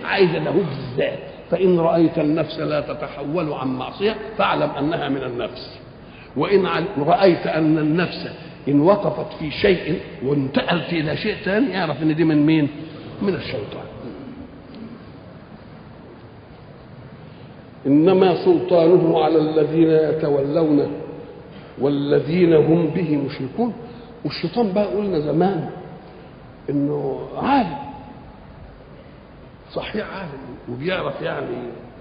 عايزه له الذات فان رايت النفس لا تتحول عن معصيه فاعلم انها من النفس وان رايت ان النفس ان وقفت في شيء وانتقلت الى شيء ثاني اعرف ان دي من مين من الشيطان انما سلطانه على الذين يتولونه والذين هم به مشركون والشيطان بقى قلنا زمان انه عالم صحيح عالم وبيعرف يعني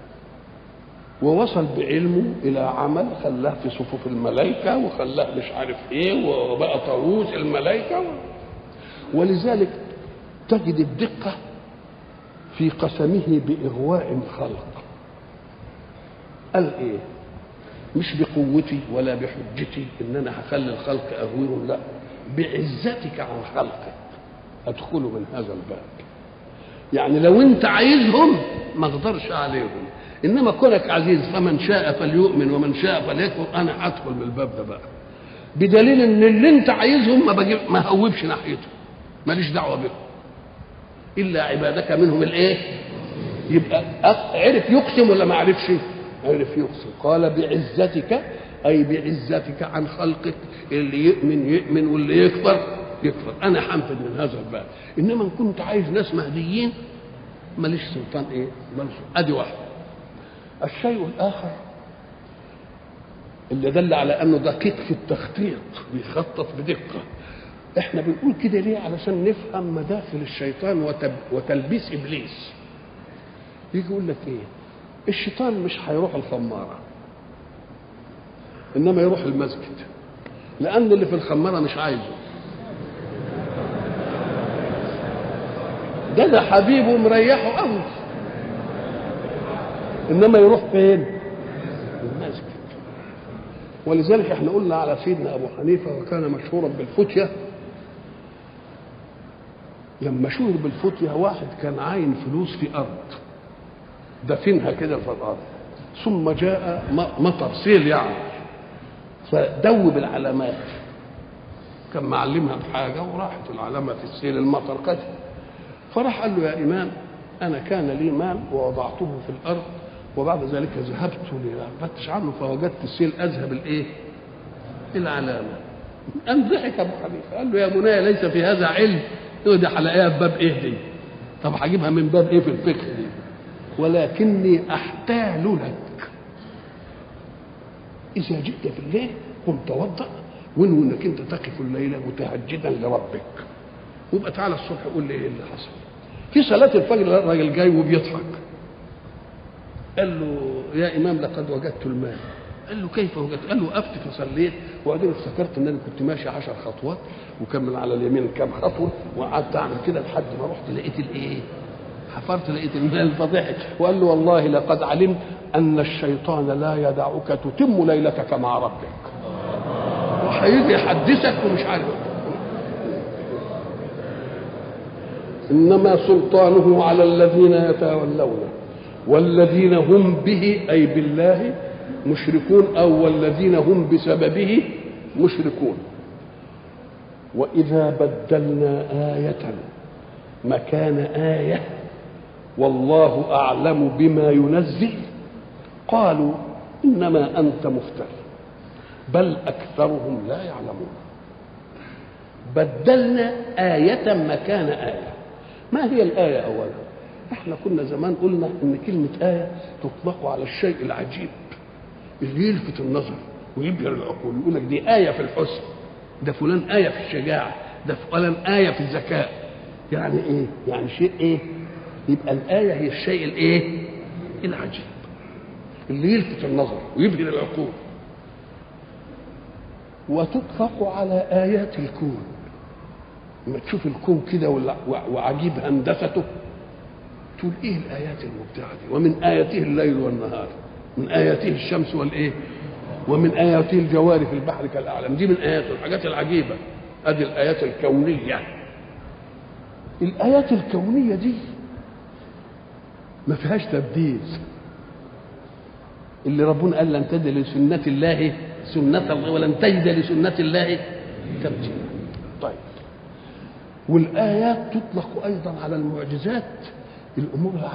ووصل بعلمه الى عمل خلاه في صفوف الملائكه وخلاه مش عارف ايه وبقى طاووس الملائكه ولذلك تجد الدقه في قسمه باغواء الخلق قال ايه مش بقوتي ولا بحجتي ان انا هخلي الخلق اغويهم لا بعزتك عن خلقك ادخلوا من هذا الباب يعني لو انت عايزهم ما اقدرش عليهم انما كونك عزيز فمن شاء فليؤمن ومن شاء فليكفر انا هدخل من الباب ده بقى بدليل ان اللي انت عايزهم ما بجيب ما هوبش ناحيته ماليش دعوه بهم الا عبادك منهم الايه يبقى عرف يقسم ولا ما عرفش عرف يقسم قال بعزتك اي بعزتك عن خلقك اللي يؤمن يؤمن واللي يكفر يكفر انا حنفذ من هذا الباب انما ان كنت عايز ناس مهديين ماليش سلطان ايه ماليش ادي واحد الشيء الاخر اللي دل على انه دقيق في التخطيط بيخطط بدقه احنا بنقول كده ليه علشان نفهم مداخل الشيطان وتب... وتلبيس ابليس يجي يقول لك ايه الشيطان مش هيروح الخماره انما يروح المسجد لان اللي في الخماره مش عايزه ده ده حبيبه مريحه قوي انما يروح فين المسجد ولذلك احنا قلنا على سيدنا ابو حنيفه وكان مشهورا بالفتيه لما شهر بالفتيه واحد كان عاين فلوس في ارض دفنها كده في الارض ثم جاء مطر سيل يعني فدوب العلامات كان معلمها بحاجه وراحت العلامه في السيل المطر قد فراح قال له يا امام انا كان لي مال ووضعته في الارض وبعد ذلك ذهبت لأفتش عنه فوجدت السيل اذهب الايه؟ العلامه قام ضحك ابو حنيفه قال له يا منايا ليس في هذا علم دي هلاقيها في باب ايه دي؟ طب هجيبها من باب ايه في الفقه دي؟ ولكني احتال لك اذا جئت في الليل قم توضا وانوي انك انت تقف الليله متهجدا لربك وابقى تعالى الصبح قول لي ايه اللي حصل في صلاه الفجر الراجل جاي وبيضحك قال له يا امام لقد وجدت المال قال له كيف وجدت؟ قال له وقفت فصليت وبعدين افتكرت ان انا كنت ماشي عشر خطوات وكان من على اليمين كام خطوه وقعدت اعمل كده لحد ما رحت لقيت الايه؟ حفرت لقيت المال فضحك وقال له والله لقد علمت ان الشيطان لا يدعك تتم ليلتك مع ربك وهيجي يحدثك ومش عارف انما سلطانه على الذين يتولونه والذين هم به اي بالله مشركون او والذين هم بسببه مشركون واذا بدلنا ايه مكان ايه والله اعلم بما ينزل قالوا انما انت مفتر بل اكثرهم لا يعلمون بدلنا ايه مكان ايه ما هي الايه اولا احنا كنا زمان قلنا ان كلمه ايه تطلق على الشيء العجيب اللي يلفت النظر ويبهر العقول يقول لك دي ايه في الحسن ده فلان ايه في الشجاعه ده فلان ايه في الذكاء يعني ايه يعني شيء ايه يبقى الايه هي الشيء الايه العجيب اللي يلفت النظر ويبهر العقول وتطلق على ايات الكون لما تشوف الكون كده وعجيب هندسته تقول ايه الايات المبدعه دي ومن اياته الليل والنهار من اياته الشمس والايه ومن اياته الجوار في البحر كالاعلام دي من اياته الحاجات العجيبه ادي الايات الكونيه الايات الكونيه دي ما فيهاش تبديل اللي ربنا قال لن تجد لسنة الله سنة الله ولن تجد لسنة الله تبديلا طيب والآيات تطلق أيضا على المعجزات الأمور